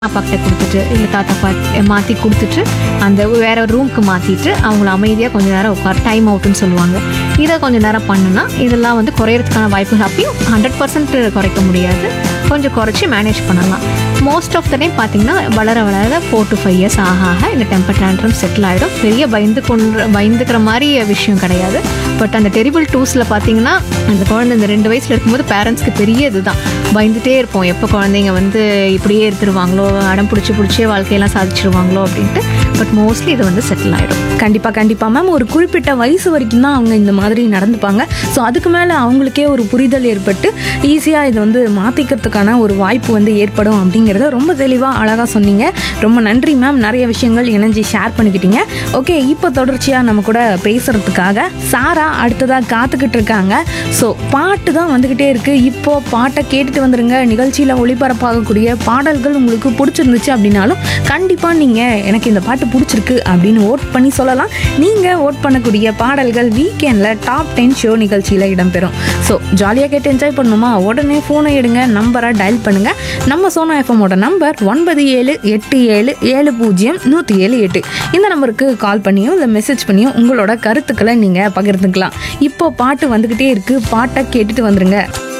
அப்பாக்கிட்ட கொடுத்துட்டு இல்லை தாத்தா பாட்டி மாற்றி கொடுத்துட்டு அந்த வேற ஒரு ரூமுக்கு மாற்றிட்டு அவங்கள அமைதியாக கொஞ்ச நேரம் உட்கார் டைம் அவுட்டுன்னு சொல்லுவாங்க இதை கொஞ்ச நேரம் பண்ணுனா இதெல்லாம் வந்து குறையறதுக்கான வாய்ப்பு அப்பயும் ஹண்ட்ரட் பர்சன்ட் குறைக்க முடியாது கொஞ்சம் குறைச்சி மேனேஜ் பண்ணலாம் மோஸ்ட் ஆஃப் த டைம் பார்த்தீங்கன்னா வளர வளர ஃபோர் டு ஃபைவ் இயர்ஸ் ஆக ஆக இந்த டெம்பர் டேண்ட்ரம் செட்டில் ஆகிடும் பெரிய பயந்து கொண்டு பயந்துக்கிற மாதிரி விஷயம் கிடையாது பட் அந்த டெரிபிள் டூஸில் பார்த்தீங்கன்னா அந்த குழந்தை இந்த ரெண்டு வயசில் இருக்கும்போது பேரண்ட்ஸ்க்கு பெரிய இதுதான் பயந்துட்டே இருப்போம் எப்போ குழந்தைங்க வந்து இப்படியே இருந்துருவாங்களோ அடம் பிடிச்சி பிடிச்சே வாழ்க்கையெல்லாம் சாதிச்சிருவாங்களோ அப்படின்ட்டு பட் மோஸ்ட்லி இது வந்து செட்டில் ஆகிடும் கண்டிப்பா கண்டிப்பா மேம் ஒரு குறிப்பிட்ட வயசு வரைக்கும் தான் அவங்க இந்த மாதிரி நடந்துப்பாங்க ஸோ அதுக்கு மேலே அவங்களுக்கே ஒரு புரிதல் ஏற்பட்டு ஈஸியாக இது வந்து மாற்றிக்கிறதுக்கான ஒரு வாய்ப்பு வந்து ஏற்படும் அப்படிங்கிறத ரொம்ப தெளிவாக அழகாக சொன்னீங்க ரொம்ப நன்றி மேம் நிறைய விஷயங்கள் இணைஞ்சு ஷேர் பண்ணிக்கிட்டீங்க ஓகே இப்போ தொடர்ச்சியாக நம்ம கூட பேசுறதுக்காக சாரா அடுத்ததாக காத்துக்கிட்டு இருக்காங்க ஸோ பாட்டு தான் வந்துக்கிட்டே இருக்கு இப்போ பாட்டை கேட்டுட்டு வந்துருங்க நிகழ்ச்சியில் ஒளிபரப்பாகக்கூடிய பாடல்கள் உங்களுக்கு பிடிச்சிருந்துச்சு அப்படின்னாலும் கண்டிப்பாக நீங்கள் எனக்கு இந்த பாட்டு பிடிச்சிருக்கு அப்படின்னு ஓட் பண்ணி சொல்லலாம் நீங்கள் ஓட் பண்ணக்கூடிய பாடல்கள் வீக்கெண்டில் டாப் டென் ஷோ நிகழ்ச்சியில் இடம்பெறும் ஸோ ஜாலியாக கேட்டு என்ஜாய் பண்ணணுமா உடனே ஃபோனை எடுங்க நம்பரை டயல் பண்ணுங்கள் நம்ம சோனா எஃப்எம்மோட நம்பர் ஒன்பது ஏழு எட்டு ஏழு ஏழு பூஜ்ஜியம் நூற்றி ஏழு எட்டு இந்த நம்பருக்கு கால் பண்ணியோ இல்லை மெசேஜ் பண்ணியோ உங்களோட கருத்துக்களை நீங்கள் பகிர்ந்துக்கலாம் இப்போ பாட்டு வந்துக்கிட்டே இருக்குது பாட்டை கேட்டுட்டு வந்துருங்க